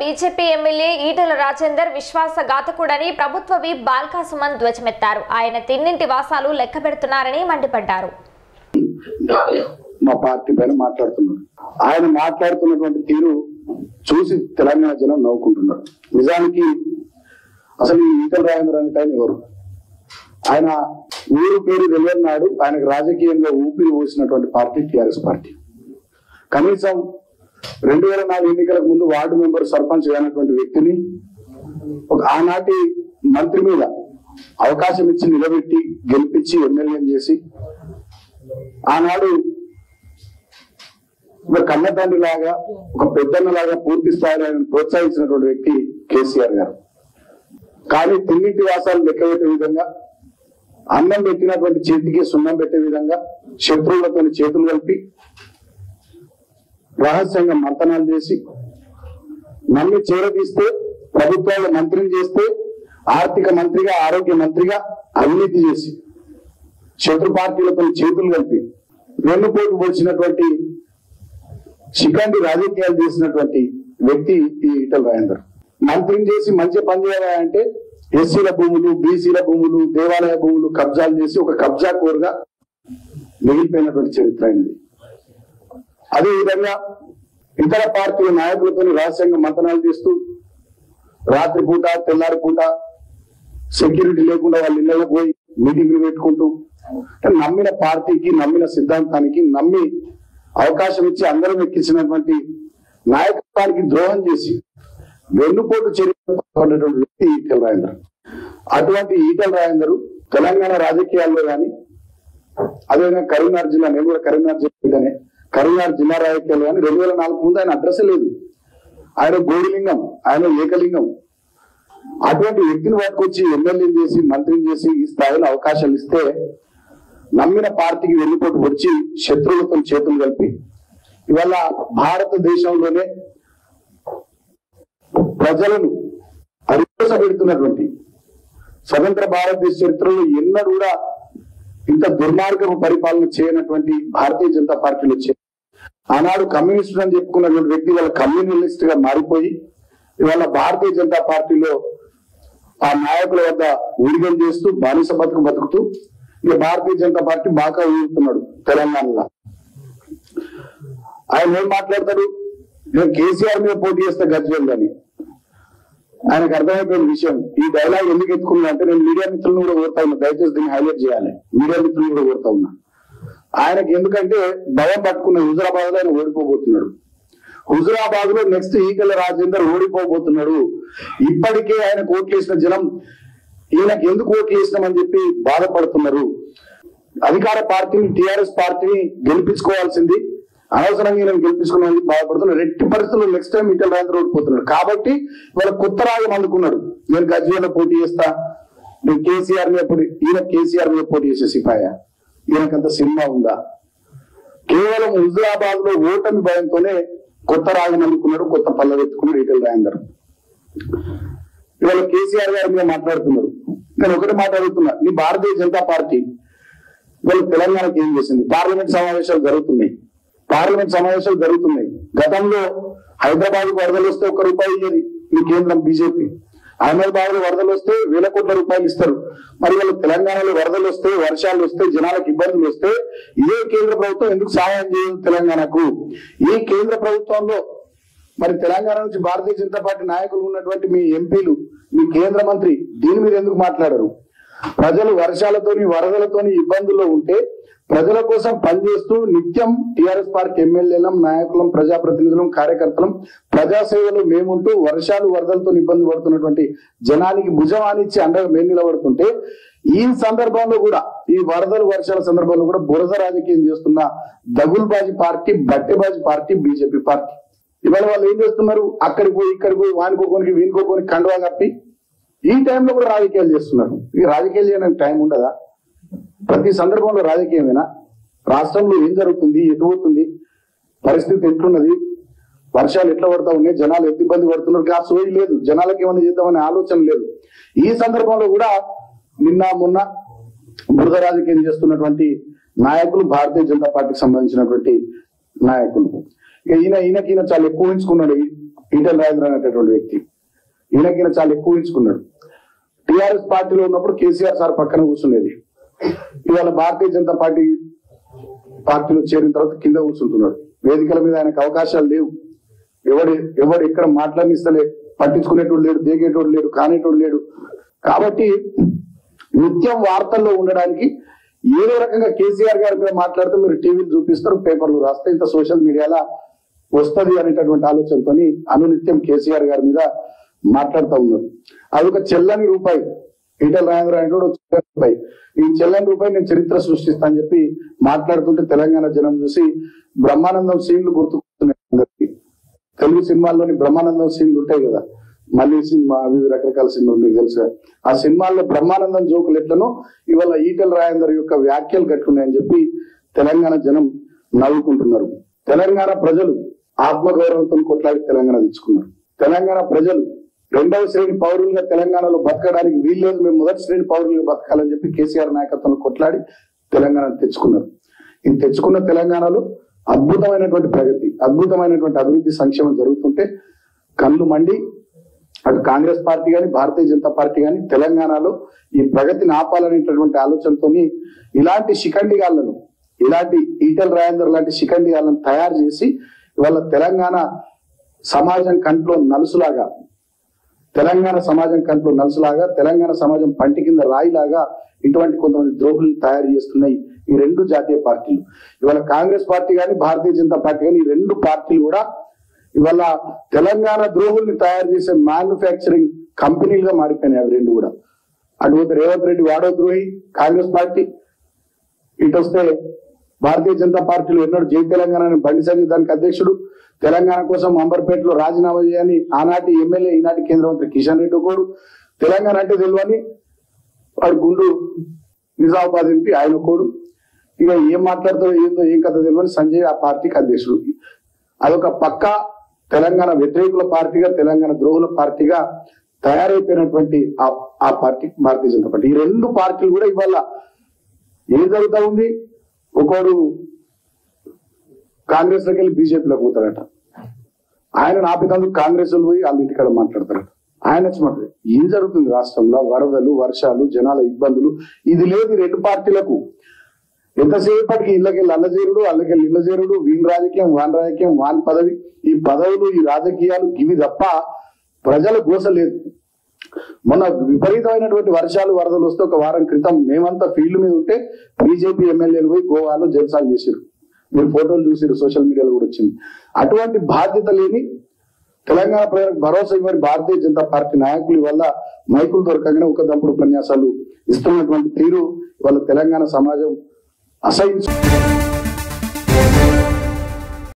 BJP MLA Etela Rajender విశ్వాసఘాతకుడని ప్రభుత్వ whip Balka Suman ధ్వజమెత్తారు ఆయన తిన్నింటి వాసాలు లెక్క పెడుతున్నారని మండిపడ్డారు మా పార్టీ పైన మాట్లాడుతున్నాడు ఆయన మాట్లాడుతున్నటువంటి తీరు చూసి తెలంగాణ జనం నవ్వుకుంటున్నారు నిజానికి అసలు ఈ ఈటల రాజేంద్ర అనే ఆయన ఎవరు ఆయన ఊరు పేరు తెలియని నాడు ఆయనకు రాజకీయంగా ఊపిరి పోసినటువంటి పార్టీ టిఆర్ఎస్ పార్టీ కనీసం రెండు వేల నాలుగు ఎన్నికలకు ముందు వార్డు మెంబర్ సర్పంచ్ అయినటువంటి వ్యక్తిని ఒక ఆనాటి మంత్రి మీద అవకాశం ఇచ్చి నిలబెట్టి గెలిపించి ఎమ్మెల్యేని చేసి ఆనాడు ఒక కన్న తండ్రి లాగా ఒక పెద్దన్న లాగా పూర్తి స్థాయిలో ఆయన ప్రోత్సహించినటువంటి వ్యక్తి కేసీఆర్ గారు కానీ తిన్నింటి వాసాలు లెక్క పెట్టే విధంగా అన్నం పెట్టినటువంటి చేతికి సున్నం పెట్టే విధంగా శత్రువులతో చేతులు కలిపి రహస్యంగా మంతనాలు చేసి నమ్మి చేరదీస్తే ప్రభుత్వాల మంత్రిని చేస్తే ఆర్థిక మంత్రిగా ఆరోగ్య మంత్రిగా అవినీతి చేసి శత్రు పార్టీలతో చేతులు కలిపి వెన్నుపోటు పొడిచినటువంటి శిఖండి రాజకీయాలు చేసినటువంటి వ్యక్తి ఈ ఈటల రాజేందర్ మంత్రిని చేసి మంచి పని చేయాలంటే ఎస్సీల భూములు బీసీల భూములు దేవాలయ భూములు కబ్జాలు చేసి ఒక కబ్జా కోరుగా మిగిలిపోయినటువంటి చరిత్ర అయింది అదే విధంగా ఇతర పార్టీల నాయకులతో రహస్యంగా మంతనాలు చేస్తూ రాత్రి పూట తెల్లారి పూట సెక్యూరిటీ లేకుండా వాళ్ళ ఇళ్లకు పోయి మీటింగ్లు పెట్టుకుంటూ అంటే నమ్మిన పార్టీకి నమ్మిన సిద్ధాంతానికి నమ్మి అవకాశం ఇచ్చి అందరం ఎక్కించినటువంటి నాయకత్వానికి ద్రోహం చేసి వెన్నుపోటు చర్య వ్యక్తి ఈటల రాజేందర్ అటువంటి ఈటల రాజేందర్ తెలంగాణ రాజకీయాల్లో గాని అదేవిధంగా కరీంనగర్ జిల్లా నేను కూడా కరీంనగర్ జిల్లానే కరీంనగర్ జిల్లా రాజకీయాలు కానీ రెండు వేల నాలుగు ముందు ఆయన అడ్రస్ లేదు ఆయన గోడిలింగం ఆయన ఏకలింగం అటువంటి వ్యక్తిని పట్టుకొచ్చి ఎమ్మెల్యేని చేసి మంత్రిని చేసి ఈ స్థాయిలో అవకాశాలు ఇస్తే నమ్మిన పార్టీకి వెళ్ళిపోటు వచ్చి శత్రువులతో చేతులు కలిపి ఇవాళ భారతదేశంలోనే ప్రజలను అరిసపెడుతున్నటువంటి స్వతంత్ర భారతదేశ చరిత్రలో ఎన్నడూ కూడా ఇంత దుర్మార్గపు పరిపాలన చేయనటువంటి భారతీయ జనతా పార్టీలో వచ్చే ఆనాడు కమ్యూనిస్ట్ అని చెప్పుకున్నటువంటి వ్యక్తి వాళ్ళ కమ్యూనిస్ట్ గా మారిపోయి ఇవాళ భారతీయ జనతా పార్టీలో ఆ నాయకుల వద్ద ఊడిగం చేస్తూ బానిస బతుకు బతుకుతూ ఇక భారతీయ జనతా పార్టీ బాగా ఊరుతున్నాడు తెలంగాణలో ఆయన ఏం మాట్లాడతాడు నేను కేసీఆర్ మీద పోటీ చేస్తే గజ్వేల్ అని ఆయనకు అర్థమైపోయిన విషయం ఈ డైలాగ్ ఎందుకు ఎత్తుకున్నా అంటే నేను మీడియా మిత్రులను కూడా కోరుతా ఉన్నా దయచేసి దీన్ని హైలైట్ చేయాలి మీడియా మిత్రులను కూడా కోరుతా ఉన్నా ఆయనకి ఎందుకంటే భయం పట్టుకున్న హుజరాబాద్ లో ఆయన ఓడిపోబోతున్నాడు హుజరాబాద్ లో నెక్స్ట్ ఈకల రాజేందర్ ఓడిపోబోతున్నాడు ఇప్పటికే ఆయన ఓట్లు వేసిన జనం ఈయనకి ఎందుకు ఓట్లు వేసినామని చెప్పి బాధపడుతున్నారు అధికార పార్టీని టిఆర్ఎస్ పార్టీని గెలిపించుకోవాల్సింది అనవసరంగా ఈయన గెలిపించుకున్నామని బాధపడుతున్నారు రెట్టి పరిస్థితుల్లో నెక్స్ట్ టైం ఈటల రాజేంద్ర ఓడిపోతున్నాడు కాబట్టి వాళ్ళ కొత్త రాగం అందుకున్నాడు నేను గజ్వేలో పోటీ చేస్తా నేను కేసీఆర్ మీద పోటీ ఈయన కేసీఆర్ మీద పోటీ చేసే సిపాయ ఈయనకంత సినిమా ఉందా కేవలం హుజరాబాద్ లో ఓటమి భయంతోనే కొత్త రాగం అందుకున్నాడు కొత్త పల్లవి ఎత్తుకున్నాడు ఈటల రాజేందర్ ఇవాళ కేసీఆర్ గారి మీద మాట్లాడుతున్నారు నేను ఒకటి మాట్లాడుతున్నా ఈ భారతీయ జనతా పార్టీ ఇవాళ తెలంగాణకి ఏం చేసింది పార్లమెంట్ సమావేశాలు జరుగుతున్నాయి పార్లమెంట్ సమావేశాలు జరుగుతున్నాయి గతంలో హైదరాబాద్ వరదలు వస్తే ఒక్క రూపాయి ఇయ్యది మీ కేంద్రం బీజేపీ అహ్మదాబాద్ లో వరదలు వస్తే వేల కోట్ల రూపాయలు ఇస్తారు మరి వాళ్ళు తెలంగాణలో వరదలు వస్తే వర్షాలు వస్తే జనాలకు ఇబ్బందులు వస్తే ఇదే కేంద్ర ప్రభుత్వం ఎందుకు సహాయం చేయదు తెలంగాణకు ఈ కేంద్ర ప్రభుత్వంలో మరి తెలంగాణ నుంచి భారతీయ జనతా పార్టీ నాయకులు ఉన్నటువంటి మీ ఎంపీలు మీ కేంద్ర మంత్రి దీని మీద ఎందుకు మాట్లాడరు ప్రజలు వర్షాలతోని వరదలతోని ఇబ్బందుల్లో ఉంటే ప్రజల కోసం పనిచేస్తూ నిత్యం టిఆర్ఎస్ పార్టీ ఎమ్మెల్యేలం నాయకులం ప్రజాప్రతినిధులం కార్యకర్తలం ప్రజాసేవలో మేముంటూ వర్షాలు వరదలతో ఇబ్బంది పడుతున్నటువంటి జనానికి భుజం ఆనిచ్చి అండగా మేము నిలబడుతుంటే ఈ సందర్భంలో కూడా ఈ వరదలు వర్షాల సందర్భంలో కూడా బురద రాజకీయం చేస్తున్న దగుల్బాజీ పార్టీ బట్టెబాజీ పార్టీ బీజేపీ పార్టీ ఇవాళ వాళ్ళు ఏం చేస్తున్నారు అక్కడికి పోయి ఇక్కడికి పోయి వానికోకోనికి వీనికోకోనికి కండువా కప్పి ఈ టైంలో కూడా రాజకీయాలు చేస్తున్నారు ఈ రాజకీయాలు చేయడానికి టైం ఉండదా ప్రతి సందర్భంలో రాజకీయమేనా రాష్ట్రంలో ఏం జరుగుతుంది ఎటు పోతుంది పరిస్థితి ఎట్లున్నది వర్షాలు ఎట్లా పడతా ఉన్నాయి జనాలు ఎంత ఇబ్బంది పడుతున్నారు గా సోయి లేదు జనాలకు ఏమైనా చేద్దామనే ఆలోచన లేదు ఈ సందర్భంలో కూడా నిన్న మొన్న బురద రాజకీయం చేస్తున్నటువంటి నాయకులు భారతీయ జనతా పార్టీకి సంబంధించినటువంటి నాయకులు ఇక ఈయన ఈయనకి ఈయన చాలా ఎక్కువ ఊహించుకున్నాడు ఈ ఈటెల రాజేంద్ర అనేటటువంటి వ్యక్తి ఈయనకి చాలా ఎక్కువ ఎంచుకున్నాడు టిఆర్ఎస్ పార్టీలో ఉన్నప్పుడు కేసీఆర్ సార్ పక్కన కూర్చునేది ఇవాళ భారతీయ జనతా పార్టీ పార్టీలో చేరిన తర్వాత కింద కూర్చుంటున్నాడు వేదికల మీద ఆయనకు అవకాశాలు లేవు ఎవడు ఎవడు ఎక్కడ మాట్లాడిస్తలే పట్టించుకునేటోడు లేడు దేగేటోడు లేడు కానేటోడు లేడు కాబట్టి నిత్యం వార్తల్లో ఉండడానికి ఏదో రకంగా కేసీఆర్ గారి మీద మాట్లాడుతూ మీరు టీవీలు చూపిస్తారు పేపర్లు రాస్తే ఇంత సోషల్ మీడియాలో వస్తది అనేటటువంటి ఆలోచనతో అనునిత్యం కేసీఆర్ గారి మీద మాట్లాడుతూ ఉన్నారు అది ఒక చెల్లని రూపాయి ఈటల రాజేంద్ర అంటే కూడా ఒక చెల్లని రూపాయి ఈ చెల్లని రూపాయి నేను చరిత్ర సృష్టిస్తా అని చెప్పి మాట్లాడుతుంటే తెలంగాణ జనం చూసి బ్రహ్మానందం సీన్లు గుర్తుకొస్తున్నాయి అందరికి తెలుగు సినిమాల్లోని బ్రహ్మానందం సీన్లు ఉంటాయి కదా మళ్ళీ సినిమా అవి ఇవి రకరకాల సినిమాలు మీకు తెలుసా ఆ సినిమాల్లో బ్రహ్మానందం జోకులు ఎట్లనో ఇవాళ ఈటల రాజేందర్ యొక్క వ్యాఖ్యలు గట్లున్నాయని చెప్పి తెలంగాణ జనం నవ్వుకుంటున్నారు తెలంగాణ ప్రజలు ఆత్మగౌరవంతో కొట్లాడి తెలంగాణ తెచ్చుకున్నారు తెలంగాణ ప్రజలు రెండవ శ్రేణి పౌరులుగా తెలంగాణలో బతకడానికి వీల్లేదు మేము మొదటి శ్రేణి పౌరులుగా బతకాలని చెప్పి కేసీఆర్ నాయకత్వంలో కొట్లాడి తెలంగాణ తెచ్చుకున్నారు ఇది తెచ్చుకున్న తెలంగాణలో అద్భుతమైనటువంటి ప్రగతి అద్భుతమైనటువంటి అభివృద్ధి సంక్షేమం జరుగుతుంటే కళ్ళు మండి అటు కాంగ్రెస్ పార్టీ కానీ భారతీయ జనతా పార్టీ కానీ తెలంగాణలో ఈ ప్రగతిని ఆపాలనేటటువంటి ఆలోచనతోని ఇలాంటి శిఖండిగాళ్లను ఇలాంటి ఈటెల్ రాజేందర్ లాంటి శిఖండిగాళ్లను తయారు చేసి ఇవాళ తెలంగాణ సమాజం కంట్లో నలుసులాగా తెలంగాణ సమాజం కంట్లో నలుసులాగా తెలంగాణ సమాజం పంటి కింద రాయిలాగా ఇటువంటి కొంతమంది ద్రోహులు తయారు చేస్తున్నాయి ఈ రెండు జాతీయ పార్టీలు ఇవాళ కాంగ్రెస్ పార్టీ కానీ భారతీయ జనతా పార్టీ కానీ ఈ రెండు పార్టీలు కూడా ఇవాళ తెలంగాణ ద్రోహుల్ని తయారు చేసే మ్యానుఫ్యాక్చరింగ్ కంపెనీలుగా మారిపోయినాయి అవి రెండు కూడా అటు రేవంత్ రెడ్డి వాడో ద్రోహి కాంగ్రెస్ పార్టీ ఇటు వస్తే భారతీయ జనతా పార్టీలో ఎన్నడూ జై తెలంగాణ అని బండి సంజయ్ దానికి అధ్యక్షుడు తెలంగాణ కోసం అంబర్పేటలో రాజీనామా చేయని ఆనాటి ఎమ్మెల్యే ఈనాటి కేంద్ర మంత్రి కిషన్ రెడ్డి ఒకడు తెలంగాణ అంటే తెలియని వాడు గుండు నిజామాబాద్ ఎంపీ ఆయన ఒకడు ఇక ఏం మాట్లాడుతారో ఏందో ఏం కథ తెలియని సంజయ్ ఆ పార్టీకి అధ్యక్షుడు అదొక పక్క తెలంగాణ వ్యతిరేకుల పార్టీగా తెలంగాణ ద్రోహుల పార్టీగా తయారైపోయినటువంటి ఆ- ఆ పార్టీ భారతీయ జనతా పార్టీ ఈ రెండు పార్టీలు కూడా ఇవాళ ఏం జరుగుతా ఉంది ఒకడు కాంగ్రెస్ లోకి వెళ్ళి బీజేపీలోకి పోతాడట ఆయన ఆపినందుకు కాంగ్రెస్ వాళ్ళు పోయి వాళ్ళ ఇంటికాడ మాట్లాడతారట ఆయన వచ్చి మాట్లాడు ఏం జరుగుతుంది రాష్ట్రంలో వరదలు వర్షాలు జనాల ఇబ్బందులు ఇది లేదు ఈ రెండు పార్టీలకు ఎంతసేపటికి ఇళ్ళకెళ్ళి అల్లజేరుడు అల్లకెళ్ళి ఇళ్ళజేరుడు వీన్ రాజకీయం వాన్ రాజకీయం వాన్ పదవి ఈ పదవులు ఈ రాజకీయాలు ఇవి తప్ప ప్రజల గోస లేదు మొన్న విపరీతమైనటువంటి వర్షాలు వరదలు వస్తే ఒక వారం క్రితం మేమంతా ఫీల్డ్ మీద ఉంటే బీజేపీ ఎమ్మెల్యేలు పోయి గోవాలో జల్సాలు చేశారు మీరు ఫోటోలు చూసారు సోషల్ మీడియాలో కూడా వచ్చింది అటువంటి బాధ్యత లేని తెలంగాణ ప్రజలకు భరోసా ఇవ్వని భారతీయ జనతా పార్టీ నాయకుల వల్ల మైకులు దొరకగానే ఒక దంపుడు ఉపన్యాసాలు ఇస్తున్నటువంటి తీరు వాళ్ళ తెలంగాణ సమాజం అసహించు